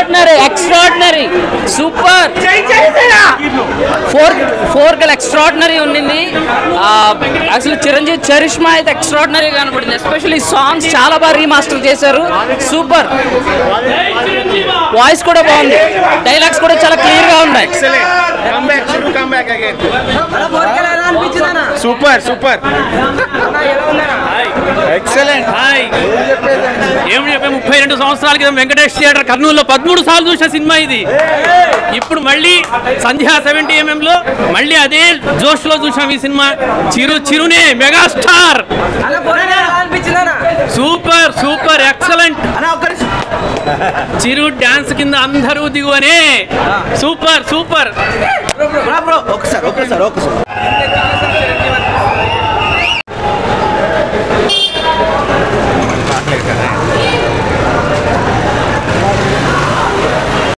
extraordinary extraordinary super four four గల్ extraordinary ఉండింది ఆ, అసలు చిరంజీవి చరిష్మా అయితే ఎక్స్ట్రాడినరీ కనపడింది ఎస్పెషల్లీ సాంగ్స్ చాలా బాగా రీమాస్టర్ చేశారు సూపర్ వాయిస్ కూడా బాగుంది డైలాగ్స్ కూడా చాలా క్లియర్ గా ఉన్నాయి సూపర్ సూపర్ ఎక్సలెంట్ హాయ్ ఏం చెప్పే ముప్పై రెండు సంవత్సరాల క్రితం వెంకటేష్ థియేటర్ కర్నూలులో పదమూడు సార్లు చూసిన సినిమా ఇది ఇప్పుడు మళ్ళీ సంధ్యా సెవెంటీ లో మళ్ళీ అదే జోష్ లో చూసాం ఈ సినిమా చిరు చిరునే megastar super super excellent Chiru dance కింద అందరూ దిగువనే సూపర్ సూపర్ ఒకసారి ఒకసారి ఒకసారి